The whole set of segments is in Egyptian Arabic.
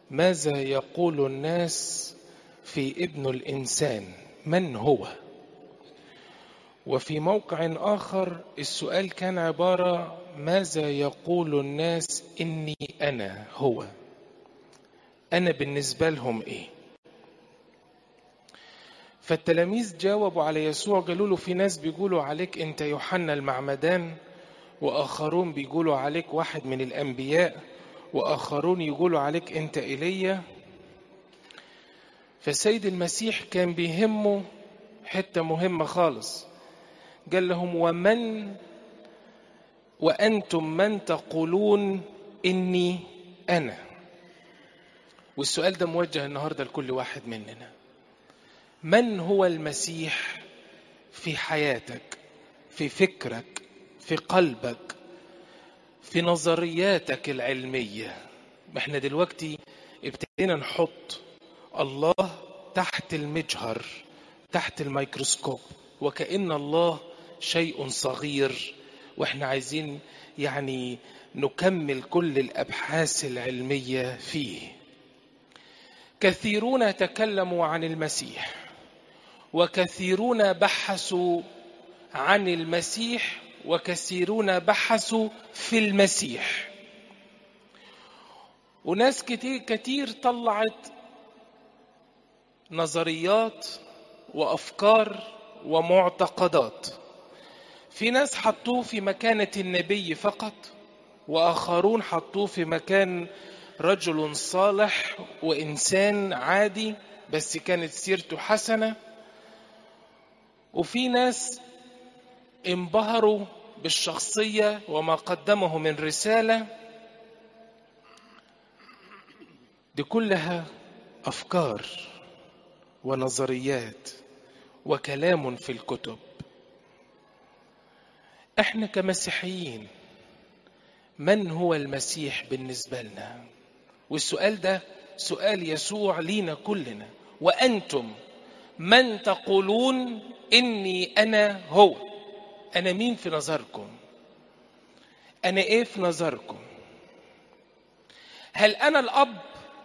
ماذا يقول الناس في ابن الإنسان من هو وفي موقع آخر السؤال كان عبارة ماذا يقول الناس إني أنا هو أنا بالنسبة لهم إيه فالتلاميذ جاوبوا على يسوع قالوا له في ناس بيقولوا عليك أنت يوحنا المعمدان وآخرون بيقولوا عليك واحد من الأنبياء وآخرون يقولوا عليك أنت إيليا فسيد المسيح كان بيهمه حتة مهمة خالص قال لهم ومن وأنتم من تقولون إني أنا والسؤال ده موجه النهاردة لكل واحد مننا من هو المسيح في حياتك في فكرك في قلبك في نظرياتك العلمية ما احنا دلوقتي ابتدينا نحط الله تحت المجهر تحت الميكروسكوب وكأن الله شيء صغير واحنا عايزين يعني نكمل كل الابحاث العلميه فيه كثيرون تكلموا عن المسيح وكثيرون بحثوا عن المسيح وكثيرون بحثوا في المسيح وناس كتير كتير طلعت نظريات وافكار ومعتقدات في ناس حطوه في مكانة النبي فقط وآخرون حطوه في مكان رجل صالح وإنسان عادي بس كانت سيرته حسنة وفي ناس انبهروا بالشخصية وما قدمه من رسالة دي كلها أفكار ونظريات وكلام في الكتب احنا كمسيحيين من هو المسيح بالنسبة لنا والسؤال ده سؤال يسوع لينا كلنا وأنتم من تقولون إني أنا هو أنا مين في نظركم أنا إيه في نظركم هل أنا الأب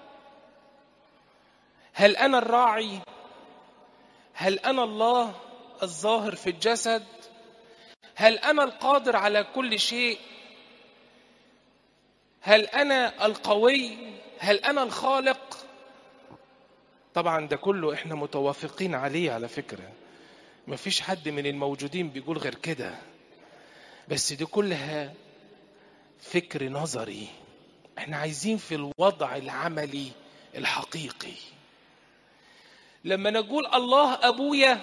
هل أنا الراعي هل أنا الله الظاهر في الجسد هل انا القادر على كل شيء هل انا القوي هل انا الخالق طبعا ده كله احنا متوافقين عليه على فكره مفيش حد من الموجودين بيقول غير كده بس دي كلها فكر نظري احنا عايزين في الوضع العملي الحقيقي لما نقول الله ابويا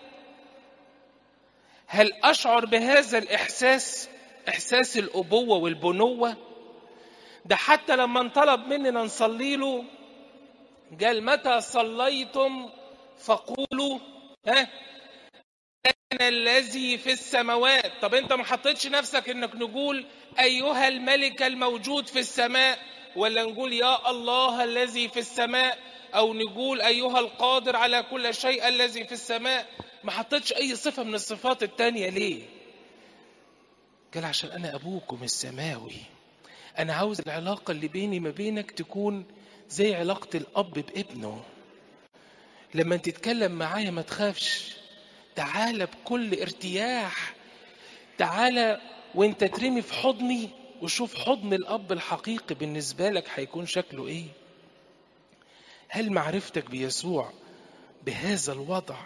هل اشعر بهذا الاحساس احساس الابوه والبنوه ده حتى لما انطلب مننا نصلي له قال متى صليتم فقولوا ها انا الذي في السماوات طب انت ما حطيتش نفسك انك نقول ايها الملك الموجود في السماء ولا نقول يا الله الذي في السماء او نقول ايها القادر على كل شيء الذي في السماء ما حطيتش اي صفه من الصفات التانية ليه قال عشان انا ابوكم السماوي انا عاوز العلاقه اللي بيني ما بينك تكون زي علاقه الاب بابنه لما انت تتكلم معايا ما تخافش تعالى بكل ارتياح تعالى وانت ترمي في حضني وشوف حضن الاب الحقيقي بالنسبه لك هيكون شكله ايه هل معرفتك بيسوع بهذا الوضع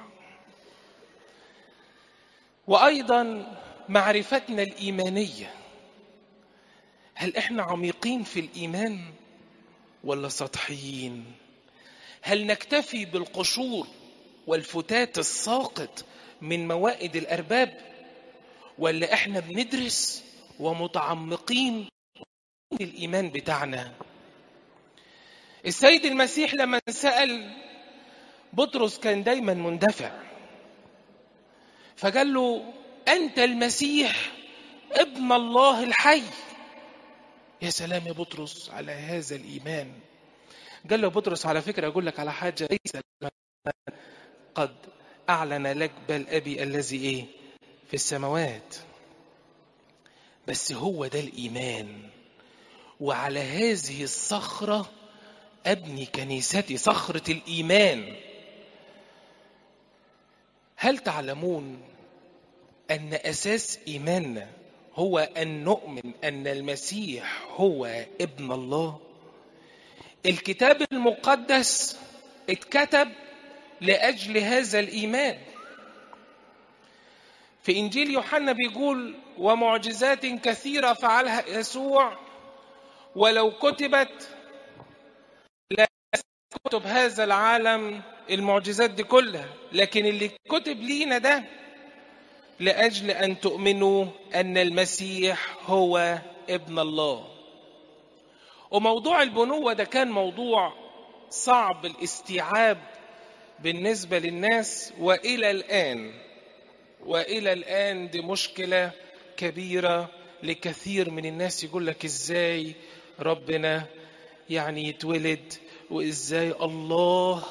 وايضا معرفتنا الايمانيه هل احنا عميقين في الايمان ولا سطحيين هل نكتفي بالقشور والفتات الساقط من موائد الارباب ولا احنا بندرس ومتعمقين في الايمان بتاعنا السيد المسيح لما سال بطرس كان دايما مندفع فقال له انت المسيح ابن الله الحي يا سلام يا بطرس على هذا الايمان قال له بطرس على فكره اقول لك على حاجه ليس قد اعلن لك بل ابي الذي ايه في السماوات بس هو ده الايمان وعلى هذه الصخره أبني كنيستي صخرة الإيمان هل تعلمون أن أساس إيماننا هو أن نؤمن أن المسيح هو ابن الله الكتاب المقدس اتكتب لأجل هذا الإيمان في إنجيل يوحنا بيقول ومعجزات كثيرة فعلها يسوع ولو كتبت لا كتب هذا العالم المعجزات دي كلها لكن اللي كتب لينا ده لأجل أن تؤمنوا أن المسيح هو ابن الله وموضوع البنوة ده كان موضوع صعب الاستيعاب بالنسبة للناس وإلى الآن وإلى الآن دي مشكلة كبيرة لكثير من الناس يقول لك إزاي ربنا يعني يتولد وإزاي الله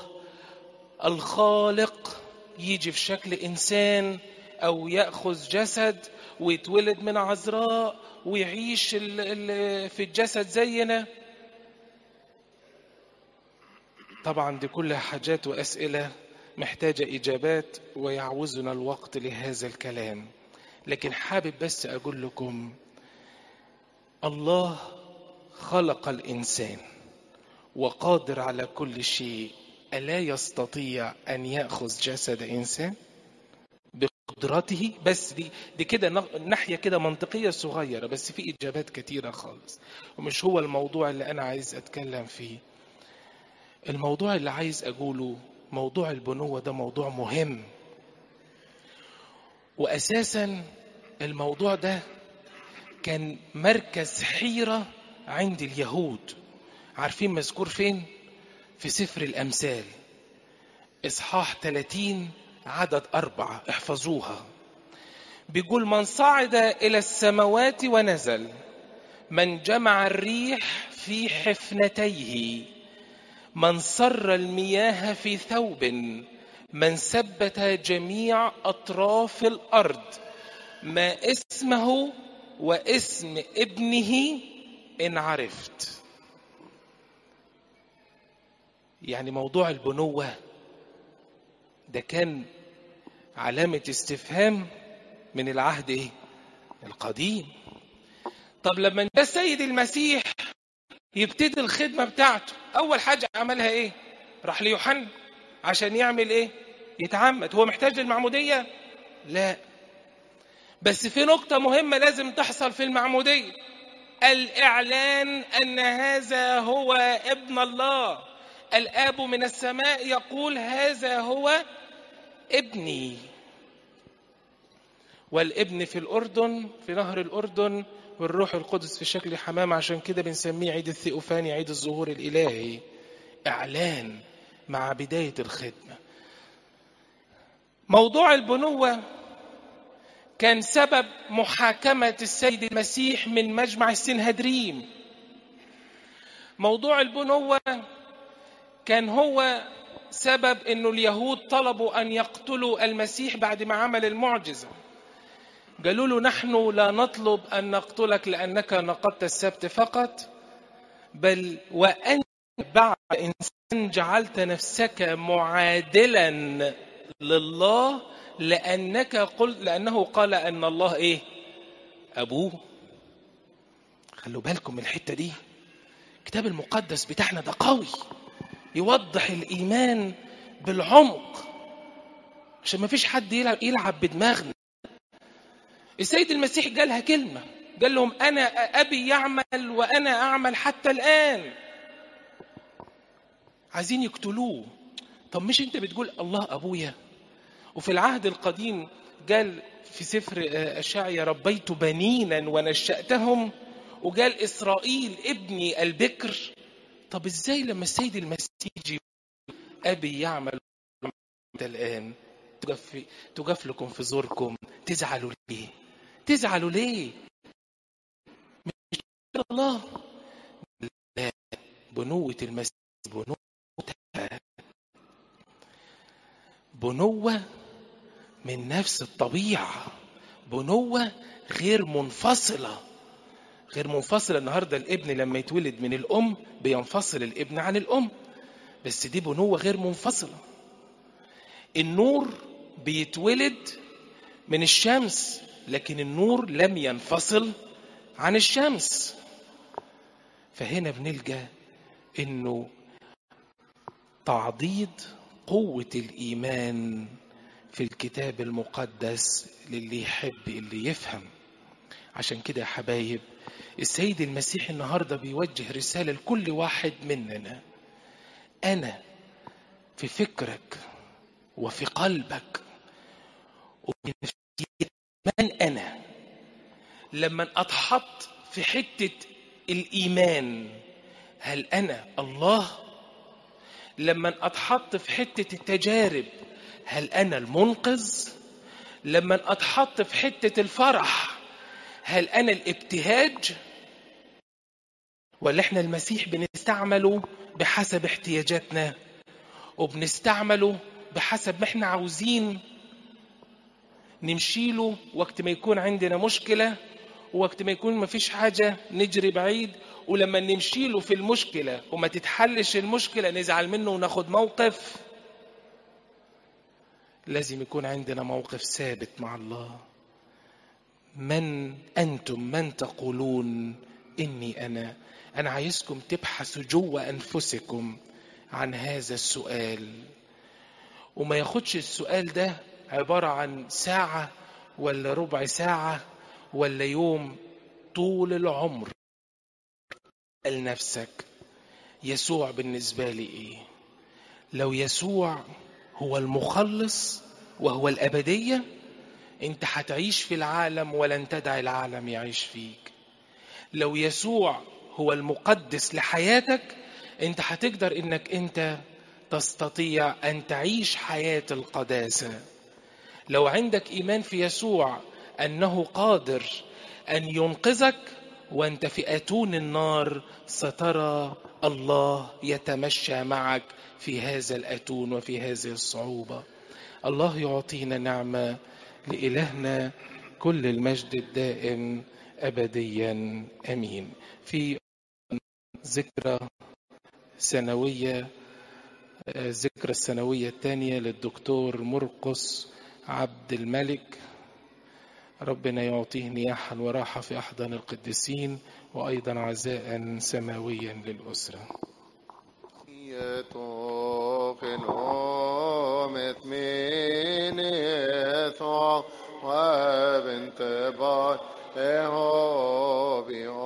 الخالق يجي في شكل إنسان أو يأخذ جسد ويتولد من عذراء ويعيش ال- ال- في الجسد زينا طبعا دي كلها حاجات وأسئلة محتاجة إجابات ويعوزنا الوقت لهذا الكلام لكن حابب بس أقول لكم الله خلق الإنسان وقادر على كل شيء ألا يستطيع أن يأخذ جسد إنسان بقدرته بس دي دي كده نق- ناحية كده منطقية صغيرة بس في إجابات كتيرة خالص ومش هو الموضوع اللي أنا عايز أتكلم فيه الموضوع اللي عايز أقوله موضوع البنوة ده موضوع مهم وأساسا الموضوع ده كان مركز حيرة عند اليهود عارفين مذكور فين؟ في سفر الأمثال إصحاح 30 عدد أربعة احفظوها بيقول من صعد إلى السماوات ونزل من جمع الريح في حفنتيه من سر المياه في ثوب من ثبت جميع أطراف الأرض ما اسمه واسم ابنه إن عرفت يعني موضوع البنوة ده كان علامة استفهام من العهد ايه القديم طب لما جاء السيد المسيح يبتدي الخدمة بتاعته أول حاجة عملها إيه؟ راح ليوحنا عشان يعمل إيه؟ يتعمد هو محتاج للمعمودية؟ لا بس في نقطة مهمة لازم تحصل في المعمودية الإعلان أن هذا هو ابن الله الآب من السماء يقول هذا هو ابني والابن في الأردن في نهر الأردن والروح القدس في شكل حمام عشان كده بنسميه عيد الثيوفاني عيد الظهور الإلهي إعلان مع بداية الخدمة موضوع البنوة كان سبب محاكمة السيد المسيح من مجمع السنهدريم موضوع البنوة كان هو سبب انه اليهود طلبوا ان يقتلوا المسيح بعد ما عمل المعجزه قالوا له نحن لا نطلب ان نقتلك لانك نقضت السبت فقط بل وانت بعد انسان جعلت نفسك معادلا لله لانك قل لانه قال ان الله ايه ابوه خلوا بالكم من الحته دي الكتاب المقدس بتاعنا ده قوي يوضح الايمان بالعمق عشان ما فيش حد يلعب, يلعب بدماغنا السيد المسيح قالها كلمة قال لهم أنا أبي يعمل وأنا أعمل حتى الآن عايزين يقتلوه طب مش أنت بتقول الله أبويا وفي العهد القديم قال في سفر أشعيا ربيت بنينا ونشأتهم وقال إسرائيل ابني البكر طب إزاي لما السيد المسيح يجي أبي يعمل الآن تقف تقف لكم في زوركم تزعلوا ليه تزعلوا ليه مش الله لا بنوة المسيح بنوة بنوة من نفس الطبيعة بنوة غير منفصلة غير منفصل النهارده الابن لما يتولد من الام بينفصل الابن عن الام بس دي بنوه غير منفصله النور بيتولد من الشمس لكن النور لم ينفصل عن الشمس فهنا بنلجا انه تعضيد قوه الايمان في الكتاب المقدس للي يحب اللي يفهم عشان كده يا حبايب السيد المسيح النهارده بيوجه رساله لكل واحد مننا انا في فكرك وفي قلبك وفي نفسيتك من انا لما اتحط في حته الايمان هل انا الله لما اتحط في حته التجارب هل انا المنقذ لما اتحط في حته الفرح هل انا الابتهاج ولا احنا المسيح بنستعمله بحسب احتياجاتنا وبنستعمله بحسب ما احنا عاوزين نمشيله وقت ما يكون عندنا مشكله ووقت ما يكون ما فيش حاجه نجري بعيد ولما نمشيله في المشكله وما تتحلش المشكله نزعل منه وناخد موقف لازم يكون عندنا موقف ثابت مع الله من انتم من تقولون اني انا انا عايزكم تبحثوا جوه انفسكم عن هذا السؤال وما ياخدش السؤال ده عباره عن ساعه ولا ربع ساعه ولا يوم طول العمر اسال نفسك يسوع بالنسبه لي ايه لو يسوع هو المخلص وهو الابديه انت هتعيش في العالم ولن تدع العالم يعيش فيك لو يسوع هو المقدس لحياتك انت هتقدر انك انت تستطيع ان تعيش حياه القداسه لو عندك ايمان في يسوع انه قادر ان ينقذك وانت في اتون النار سترى الله يتمشى معك في هذا الاتون وفي هذه الصعوبه الله يعطينا نعمه لالهنا كل المجد الدائم ابديا امين في ذكرى سنويه الذكرى السنويه الثانيه للدكتور مرقس عبد الملك ربنا يعطيه نياحا وراحة في أحضان القديسين وأيضا عزاء سماويا للأسرة قنومت من يثوع وبنت بار